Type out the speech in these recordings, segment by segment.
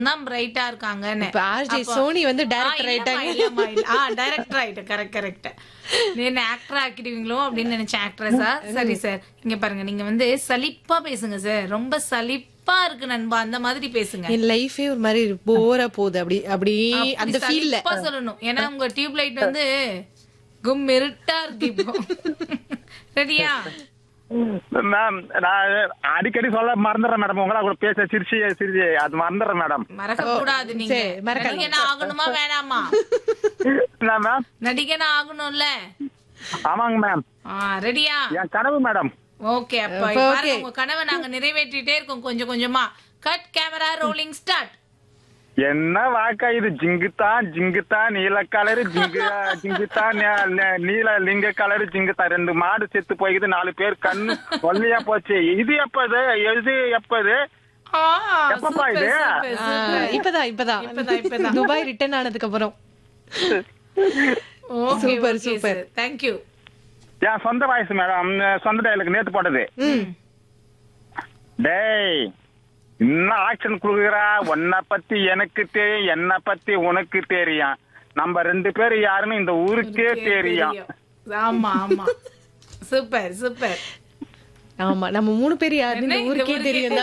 தான் பிரைட்டா இருக்காங்கன்னு இப்ப RJ அப்போ- சோனி வந்து ஆ, director இல்லம்மா, ஆயிட்டாங்க. இல்லம்மா, இல்ல. ஆ, director ஆயிட்டேன். correct, correct. நீ என்ன ஆக்டர் ஆக்கிடுவீங்களோ அப்படின்னு நினைச்சேன் ஆக்ட்ரஸா சரி சார் இங்க பாருங்க நீங்க வந்து சலிப்பா பேசுங்க சார் ரொம்ப சலிப்பா இருக்கு நண்பா அந்த மாதிரி பேசுங்க என் லைஃபே ஒரு மாதிரி போரா போகுது அப்படி அப்படி அப்படி அந்த ஃபீல்ல சலிப்பா சொல்லணும் ஏன்னா உங்க டியூப் லைட் வந்து கும் இருட்டா இருக்கு இப்போ ரெடியா மேம் நான் அடிக்கடி சொல்ல மறந்துடுறேன் மேடம் உங்களா கூட பேச சிரிச்சு சிரிச்சு அது மறந்துடுறேன் மேடம் மறக்க கூடாது நீங்க சரி, மறக்காதீங்க. நடிகனா ஆகணுமா வேணாமா என்ன மேம் நடிகனா ஆகணும்ல ஆமாங்க மேம் ஆ ரெடியா என் கனவு மேடம் ஓகே அப்ப அப்ப பாருங்க okay. உங்க கனவை நாங்க நிறைவேற்றிட்டே இருக்கோம் கொஞ்சம் கொஞ்சமா கட் கேமரா ரோலிங் ஸ்டார்ட் என்ன வாக்கா இது ஜிங்குத்தான் ஜிங்குத்தான் நீல கலரு ஜிங்கு ஜிங்குத்தான் நே- நே- நீல லிங்க கலரு ஜிங்குத்தான் ரெண்டு மாடு செத்து போய்க்குது நாலு பேர் கண்ணு ஒல்லியா போச்சு இது எப்பது இது எப்பது எப்பப்பா இது? இப்பதான் இப்பதான் இப்பதான், இப்பதான். துபாய் ரிட்டர்ன் ஆனதுக்கு அப்புறம் okay Super, super super. Super thank you என் சொந்த வாய்ஸ் மேடம் சொந்த டைலுக்கு நேத்து போட்டது டேய் இன்னும் ஆக்ஷன் குடுக்குறா உன்னை பத்தி எனக்கு தெரியும் என்ன பத்தி உனக்கு தெரியும் நம்ம ரெண்டு பேரும் யாருன்னு இந்த ஊருக்கே தெரியும் ஆமா ஆமா சூப்பர் சூப்பர் ஆமா நம்ம மூணு பேர் யாருன்னு இந்த ஊருக்கே தெரியும்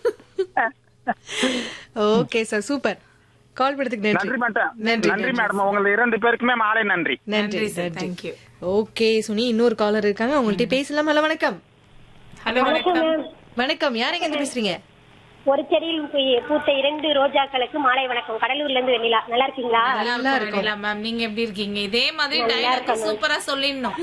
ஓகே சார் சூப்பர் கால் பண்ணதுக்கு நன்றி நன்றி மேடம் நன்றி, நன்றி மேடம் உங்களை இரண்டு பேருக்குமே மாலை நன்றி நன்றி நன்றி சார் நன்றி தேங்க் யூ ஓகே சுனி இன்னொரு காலர் இருக்காங்க அவங்கள்ட்ட பேசலாம் ஹலோ வணக்கம் ஹலோ வணக்கம் வணக்கம் யார் எங்க இருந்து பேசுறீங்க ஒரு செடியில் பூ- பூத்த இரண்டு ரோஜாக்களுக்கு மாலை வணக்கம் கடலூர்ல இருந்து வெண்ணிலா நல்லா இருக்கீங்களா நல்லா இருக்கோம் மேம் நீங்க எப்படி இருக்கீங்க இதே மாதிரி டைலாக் சூப்பரா சொல்லிடணும்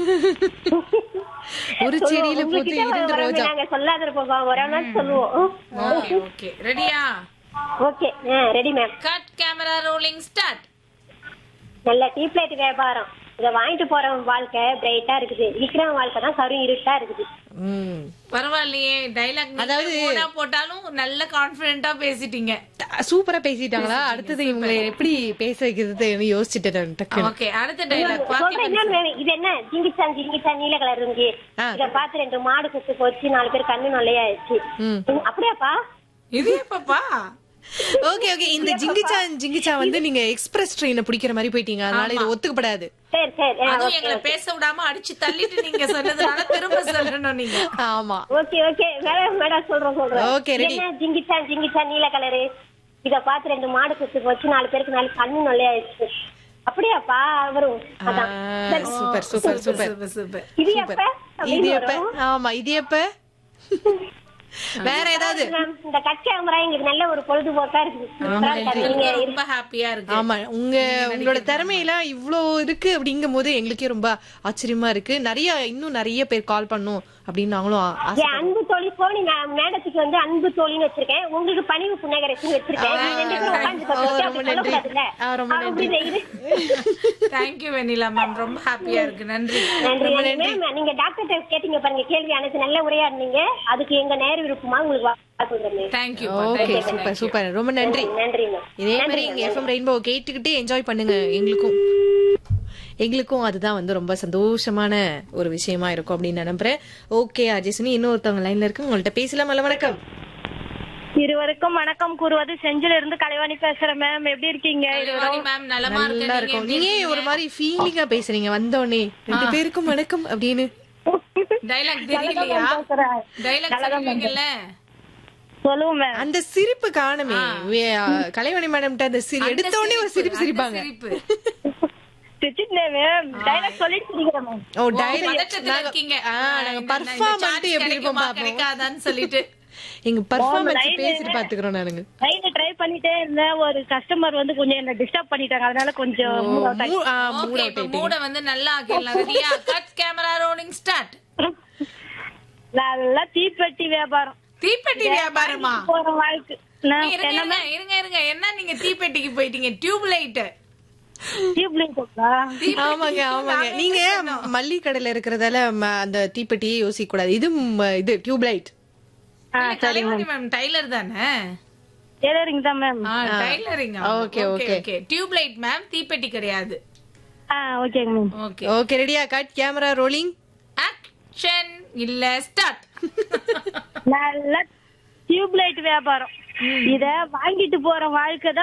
ஒரு செடியில பூத்து உங்ககிட்ட இரண்டு வரவங்க ரோஜா நாங்க சொல்லாத இருப்போம் ஒரு நாள் சொல்லுவோம் ஓகே ஓகே ரெடியா okay ready ma'am cut camera rolling start நல்ல டீப் லைட் வியாபாரம் இத வாங்கிட்டு போறவன் வாழ்க்கை பிரைட்டா இருக்குது விக்ரம் வாழ்க்கை தான் கரு இருட்டா இருக்குது ம் பரவாயில்லையே டைலாக் அதாவது- அதாவது போட்டாலும் நல்ல கான்பிடென்ட்டா பேசிட்டீங்க சூப்பரா பேசிட்டாங்களா அடுத்தது இவங்களை எப்படி பேச வைக்கிறது யோசிச்சுட்டேன் டக்குனு ஓகே அடுத்த டைலாக் சொல்றேன் இன்னொன்னு வேணும். இது என்ன ஜிங்கிச்சான் ஜிங்கிச்சான் நீல கலர் இருக்கு ஆ. இத பார்த்து ரெண்டு மாடு குத்து போச்சு நாலு பேர் கண்ணு நொல்லையாச்சு ம். அப்படியாப்பா இது எப்பப்பா ஓகே ஓகே இந்த ஜிங்கிச்சா ஜிங்கிச்சா வந்து நீங்க எக்ஸ்பிரஸ் ட்ரெயினை பிடிக்கிற மாதிரி போயிட்டீங்க அதனால இது ஒத்துக்கப்படாது சரி சரி ஆ, அதுவும் ஓகே, எங்களை ஓகே. பேச விடாம அடிச்சு தள்ளிட்டு நீங்க சொன்னதுனால திரும்ப சொல்லணும் நீங்க ஆமா ஓகே ஓகே மேடம் மேடம் சொல்றோம் சொல்றோம் Okay, ready. என்ன ஜிங்கிச்சான் ஜிங்கிச்சான் நீல கலரு இத பார்த்து ரெண்டு மாடு குத்து போச்சு நாலு பேருக்கு நாலு கண்ணு நொல்லையாச்சு அப்படியாப்பா வரும் அதான் சரி. Super super super super super இது சூப்பர் எப்ப இது அப்படின்னு எப்ப வரும். ஆமா இது எப்ப வேற ஏதாவது மேம், இந்த கட் கேமரா எங்களுக்கு நல்ல ஒரு பொழுதுபோக்கா இருக்குது சூப்பரா இருக்கு. நீங்க எனக்கு ரொம்ப ஹாப்பியா இருக்கு ஆமா உங்க உங்களோட திறமையெல்லாம் இவ்ளோ இருக்கு அப்படிங்கும் போது எங்களுக்கே ரொம்ப ஆச்சரியமா இருக்கு நிறைய இன்னும் நிறைய பேர் கால் பண்ணும் அப்படின்னு நாங்களும் ஆ- ஆசை- என் அன்பு தோழி போனி நான் மேடத்துக்கு வந்து அன்பு தோழின்னு வச்சிருக்கேன் உங்களுக்கு பணிவு புன்னகரசுன்னு வச்சிருக்கேன் நீங்க ரெண்டு பேரும் உட்கார்ந்து ஓ, அப்படி ரொம்ப நன்றி. சொல்லக்கூடாதுல்ல. ஆ, ரொம்ப அப்படி நன்றி. இது. தேங்க்யூ வெண்ணிலா மேம் ரொம்ப ஹாப்பியா இருக்கு நன்றி நன்றி மேம் நீங்க டாக்டர் கேட்டீங்க பாருங்க கேள்வி அனைத்து நல்ல உரையாடுனீங்க அதுக்கு எங்க நேர விருப்பமா உங்களுக்கு வாழ்த்து சொல்றேன் தேங்க்யூ ஓகே சூப்பர் சூப்பர் ரொம்ப நன்றி நன்றி மேம் இதே மாதிரி எங்க எஃப்எம் ரெயின்போ கேட்டுக்கிட்டே என்ஜாய் பண்ணுங்க எங்களுக்கும் எங்களுக்கும் அதுதான் வந்து ரொம்ப சந்தோஷமான ஒரு விஷயமா இருக்கும் அப்படின்னு நம்புறேன் ஓகே அஜயசுனி இன்னொருத்தவங்க லைன்ல இருக்கு உங்கள்ட்ட பேசலாம் அல்ல வணக்கம் இருவருக்கும் வணக்கம் கூறுவது செஞ்சில இருந்து கலைவாணி பேசுறேன் மேம் எப்படி இருக்கீங்க மேம் நலமா நல்லா இருக்கு இருக்கும் நீங்க ஏன் ஒரு மாதிரி ஃபீலிங்கா பேசுறீங்க வந்தோடனே ரெண்டு பேருக்கும் வணக்கம் அப்படின்னு டைலாக் தெரியலையா டைலாக் சொல்லுவீங்கல்ல சொல்லுவோம் மேம் அந்த சிரிப்பு காணுமே வே- கலைவாணி மேடம் அந்த சிரி அந்த எடுத்த உடனே ஒரு சிரிப்பு அந்த சிரிப்பாங்க சிரிப்பு. திட்டிட்டேன் மேம் டைலாக் சொல்லிட்டு சிரிக்கிறேன் மேம் ஓ ஓ, டைரக்ட் பதட்டத்துல இருக்கீங்க ஆ, நாங்க இந்த- இந்த பர்ஃபார்ம் chance எப்படி இருப்போம் கிடைக்குமா, பாப்போம் கிடைக்காதான்னு சொல்லிட்டு எங்க பர்ஃபார்மன்ஸ் line பேசிட்டு பாத்துக்கிறோம் நானுங்க லைன் ட்ரை பண்ணிட்டே இருந்தேன் ஒரு கஸ்டமர் வந்து கொஞ்சம் என்ன டிஸ்டர்ப் பண்ணிட்டாங்க அதனால கொஞ்சம் mood out ஆயிடுச்சு. மூ- ஆ, mood ஓகே out இப்ப ஆயிட்டீங்க. மூட வந்து நல்லா ஆக்கிடலாம் ரெடியா கட் கேமரா ரோலிங் ஸ்டார்ட் நல்லா தீப்பெட்டி வியாபாரம் தீப்பெட்டி வியாபாரமா போற வாழ்க்கை நான் இருங்க இருங்க, இருங்க இருங்க என்ன நீங்க தீப்பெட்டிக்கு போயிட்டீங்க டியூப் லைட் டியூப் லைட் ஆமாங்க ஆமாங்க நீங்க மல்லி கடையில இருக்கிறதால ம- அந்த தீப்பெட்டியே யோசிக்க கூடாது இது ம- இது tube light Kalaivani ma'am tailor தானே டெய்லரிங் தான் ma'am tailoring Okay, okay. Okay tube light ma'am தீப்பெட்டி கிடையாது ஆ ஓகேங்க மேம் ஓகே ஓகே ரெடியா கட் கேமரா ரோலிங் ஆக்ஷன் இல்ல ஸ்டார்ட் நல்லா டியூப் லைட் வியாபாரம் இத வாங்கிட்டு போற வாழ்க்கை